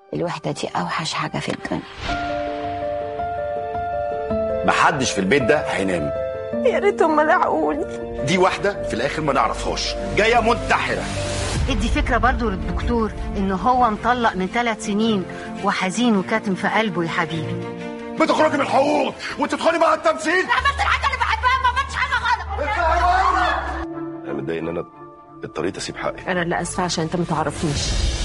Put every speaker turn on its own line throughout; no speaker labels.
الوحدة دي أوحش حاجة في الدنيا
محدش في البيت ده هينام
يا ريتهم لحقوني
دي واحده في الاخر ما نعرفهاش جايه منتحره
ادي فكرة برضو للدكتور ان هو مطلق من ثلاث سنين وحزين وكاتم في قلبه يا حبيبي
بتخرجي من الحقوق وتدخلي بقى التمثيل
عملت الحاجة اللي بحبها ما عملتش حاجة غلط
انا متضايق ان انا اضطريت اسيب حقي
انا اللي اسفه عشان انت ما تعرفنيش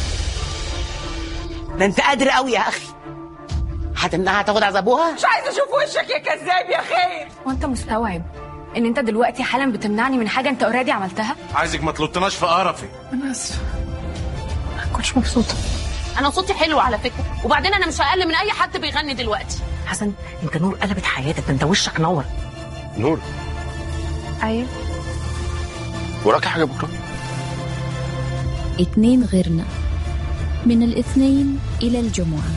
ده انت قادر قوي يا اخي هتمنعها تاخد عذابها
مش عايزة أشوف وشك يا كذاب يا خير
وانت مستوعب ان انت دلوقتي حالا بتمنعني من حاجه انت اوريدي عملتها
عايزك ما تلطناش في قرفي
انا اسفه ما كنتش مبسوطه
انا صوتي حلو على فكره وبعدين انا مش اقل من اي حد بيغني دلوقتي
حسن انت نور قلبت حياتك ده انت وشك نور
نور
ايوه
وراكي حاجه بكره
اتنين غيرنا من الاثنين إلى الجمعة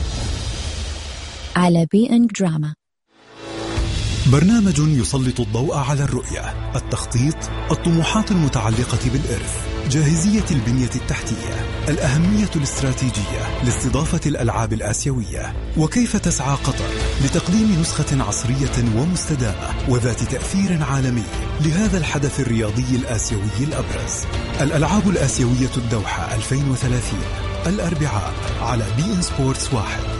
على بي إن دراما
برنامج يسلط الضوء على الرؤية التخطيط الطموحات المتعلقة بالإرث جاهزية البنية التحتية الأهمية الاستراتيجية لاستضافة الألعاب الآسيوية وكيف تسعى قطر لتقديم نسخة عصرية ومستدامة وذات تأثير عالمي لهذا الحدث الرياضي الآسيوي الأبرز الألعاب الآسيوية الدوحة 2030 الأربعاء على بي إن سبورتس واحد